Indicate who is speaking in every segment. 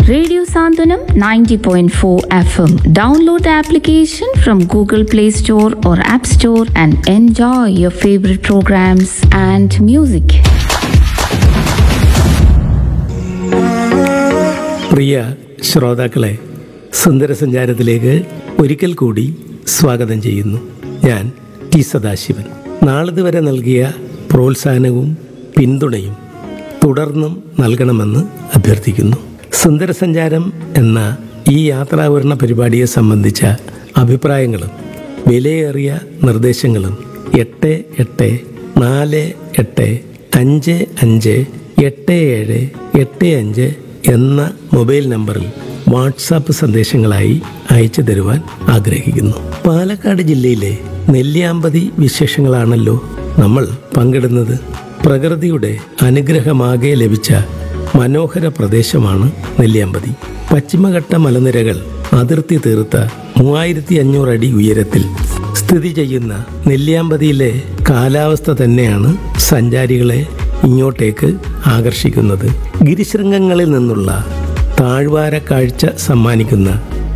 Speaker 1: Radio Sandhanam 90.4 FM. Download the application from Google Play Store or App Store and enjoy your favorite programs and music.
Speaker 2: പ്രിയ ശ്രോതാക്കളെ സുന്ദരസഞ്ചാരത്തിലേക്ക് ഒരിക്കൽ കൂടി സ്വാഗതം ചെയ്യുന്നു ഞാൻ T Sadasivan നാളിതുവരെ നൽകിയ പ്രോത്സാഹനവും പിന്തുണയും തുടർന്നും നൽകണമെന്ന് അഭ്യർത്ഥിക്കുന്നു സുന്ദരസഞ്ചാരം എന്ന ഈ യാത്രാവിവരണ പരിപാടിയെ സംബന്ധിച്ച അഭിപ്രായങ്ങളും വിലയേറിയ നിർദ്ദേശങ്ങളും എട്ട് എട്ട് നാല് എട്ട് അഞ്ച് അഞ്ച് എട്ട് ഏഴ് എട്ട് അഞ്ച് എന്ന മൊബൈൽ നമ്പറിൽ വാട്സാപ്പ് സന്ദേശങ്ങളായി അയച്ചു തരുവാൻ ആഗ്രഹിക്കുന്നു പാലക്കാട് ജില്ലയിലെ നെല്ലിയാമ്പതി വിശേഷങ്ങളാണല്ലോ നമ്മൾ പങ്കിടുന്നത് പ്രകൃതിയുടെ അനുഗ്രഹമാകെ ലഭിച്ച മനോഹര പ്രദേശമാണ് നെല്ലിയാമ്പതി പശ്ചിമഘട്ട മലനിരകൾ അതിർത്തി തീർത്ത മൂവായിരത്തി അഞ്ഞൂറ് അടി ഉയരത്തിൽ സ്ഥിതി ചെയ്യുന്ന നെല്ലിയാമ്പതിയിലെ കാലാവസ്ഥ തന്നെയാണ് സഞ്ചാരികളെ ഇങ്ങോട്ടേക്ക് ആകർഷിക്കുന്നത് ഗിരിശൃംഗങ്ങളിൽ നിന്നുള്ള താഴ്വാര കാഴ്ച സമ്മാനിക്കുന്ന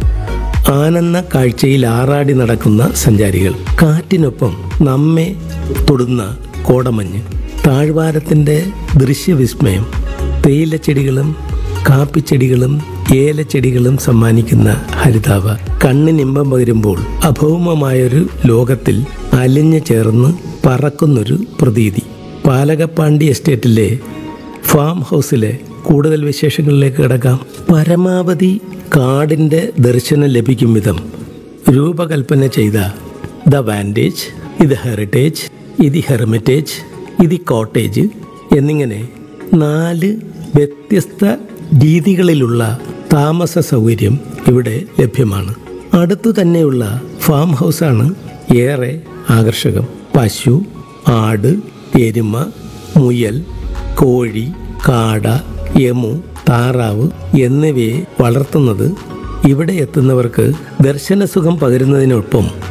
Speaker 2: ആനന്ദ കാഴ്ചയിൽ ആറാടി നടക്കുന്ന സഞ്ചാരികൾ കാറ്റിനൊപ്പം നമ്മെ തൊടുന്ന കോടമഞ്ഞ് താഴ്വാരത്തിൻ്റെ ദൃശ്യവിസ്മയം തേയിലച്ചെടികളും കാപ്പിച്ചെടികളും ഏലച്ചെടികളും സമ്മാനിക്കുന്ന ഹരിതാവ കണ്ണിനിമ്പം പകരുമ്പോൾ അഭൗമമായൊരു ലോകത്തിൽ അലിഞ്ഞു ചേർന്ന് പറക്കുന്നൊരു പ്രതീതി പാലകപ്പാണ്ടി എസ്റ്റേറ്റിലെ ഫാം ഹൗസിലെ കൂടുതൽ വിശേഷങ്ങളിലേക്ക് കിടക്കാം പരമാവധി കാടിൻ്റെ ദർശനം ലഭിക്കും വിധം രൂപകൽപ്പന ചെയ്ത ദ വാൻറ്റേജ് ഇത് ഹെറിറ്റേജ് ഇത് ഹെർമിറ്റേജ് ഇത് കോട്ടേജ് എന്നിങ്ങനെ നാല് വ്യത്യസ്ത രീതികളിലുള്ള താമസ സൗകര്യം ഇവിടെ ലഭ്യമാണ് അടുത്തു തന്നെയുള്ള ഫാം ഹൗസാണ് ഏറെ ആകർഷകം പശു ആട് എരുമ മുയൽ കോഴി കാട യമു താറാവ് എന്നിവയെ വളർത്തുന്നത് ഇവിടെ എത്തുന്നവർക്ക് ദർശനസുഖം പകരുന്നതിനൊപ്പം